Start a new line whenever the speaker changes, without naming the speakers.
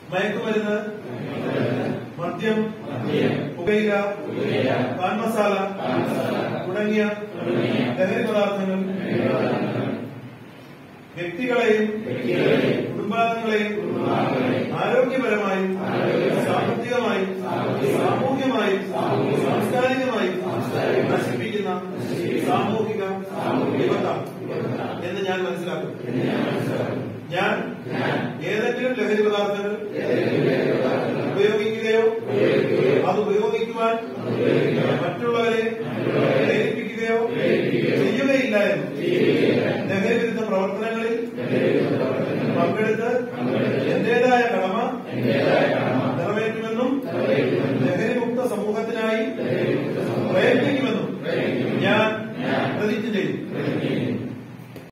മയക്കുമരുന്ന് മദ്യം പുകയില പാൻ മസാല തുടങ്ങിയ ലഹരി പദാർത്ഥങ്ങൾ വ്യക്തികളെയും കുടുംബാംഗങ്ങളെയും ആരോഗ്യപരമായും സാമ്പത്തികമായും സാമൂഹ്യമായും സാംസ്കാരികമായും നശിപ്പിക്കുന്ന സാമൂഹിക വിപത്ത എന്ന് ഞാൻ മനസ്സിലാക്കും ഞാൻ ഏതെങ്കിലും ലഹരി പദാർത്ഥങ്ങൾ ഉപയോഗിക്കുകയോ അത് ഉപയോഗിക്കുവാൻ മറ്റുള്ളവരെ പ്രേരിപ്പിക്കുകയോ ചെയ്യുകയില്ല എന്ന് ലഹരി വിരുദ്ധ പ്രവർത്തനങ്ങളിൽ പങ്കെടുത്ത്